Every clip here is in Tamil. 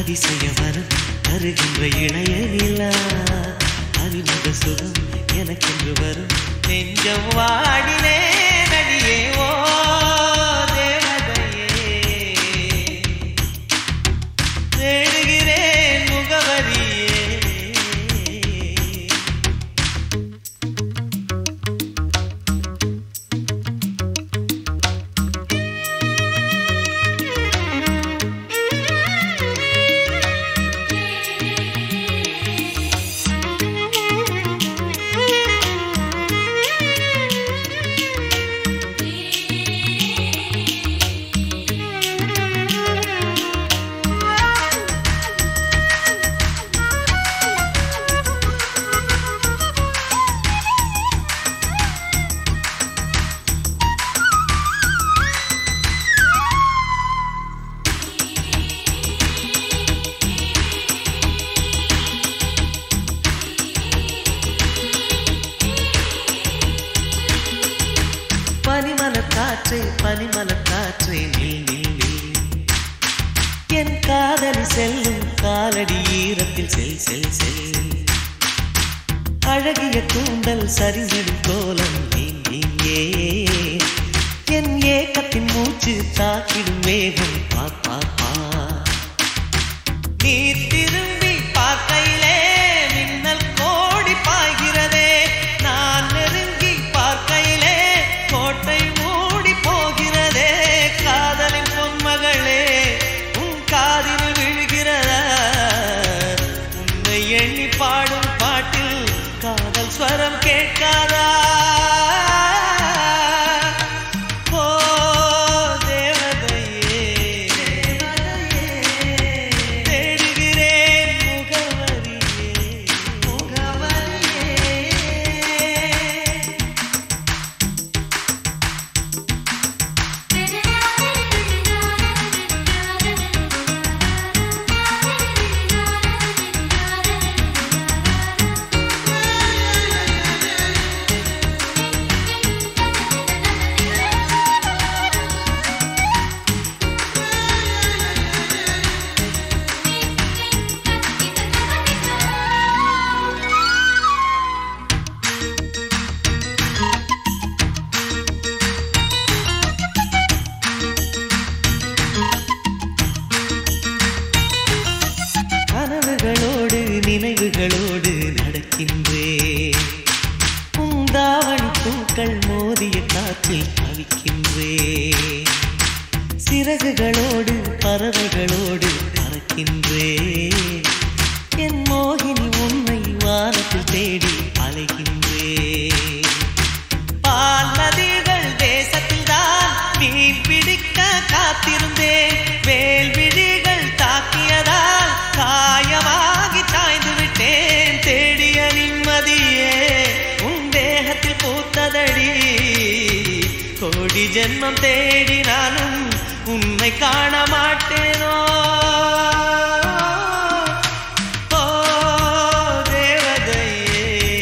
அதிசய வரம் தருகின்ற இளைய நிலா அறிமுக சுகம் எனக்கென்று வரும் நெஞ்சம் வாடினே நடியே ஓ தேவதையே தேடுகிறேன் முகவரியே பனிமல காற்றே பனிமல காற்றே நில் நில் நில் என் காதலி செல்லும் காலடி ஈரத்தில் செல் செல் செல் அழகிய கூந்தல் சரிந்திடும் கோலம் நீ நீ ஏ என் ஏக்கத்தின் மூச்சு தாக்கிடும் வேகம் பா பா பா நீ திரும்பி பார்க்கையிலே மின்னல் கோடி பாய்கிறதே நான் நெருங்கி பார்க்கையிலே கோட்டை மூடி போகிறதே காதலின் பொன்மகளே உன் காதில் விழுகிறதா உன்னை எண்ணி பாடும் பாட்டில் காதல் ஸ்வரம் கேட்காதா ஓ தேவதையே தேடுகிறேன் முகவரியே முகவரியே கனவுகளோடு நினைவுகளோடு நடக்கின்றேன் பூந்தாவணி பூக்கள் மோதிய காற்றில் தவிக்கின்றேன் சிறகுகளோடு பறவைகளோடு பறக்கின்றேன் என் மோகினி உன்னை வானத்தில் தேடி அலைகின்றேன் பால் நதிகள் தேசத்தில் தான் மீன் பிடிக்க காத்திருந்தேன் வேல் விழிகள் தாக்கியதால் காயமாகி சாய்ந்து விட்டேன் தேடிய நிம்மதியே உன் தேகத்தில் பூத்ததடி கோடி ஜென்மம் தேடினாலும் உன்னை காண மாட்டேனோ ஓ தேவதையே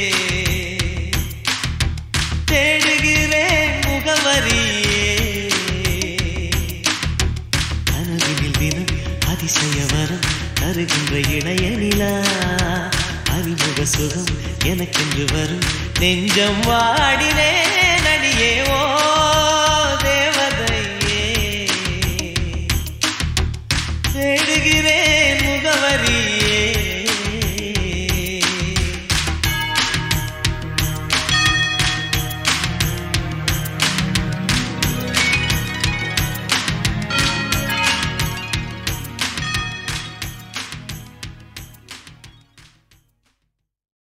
தேடுகிறேன் முகவரியே கனவினில் தினம் அதிசய வரம் தருகின்ற இணைய நிலா அறிமுக சுகம் எனக்கென்று வரும் நெஞ்சம் வாடினே நடியே ஓ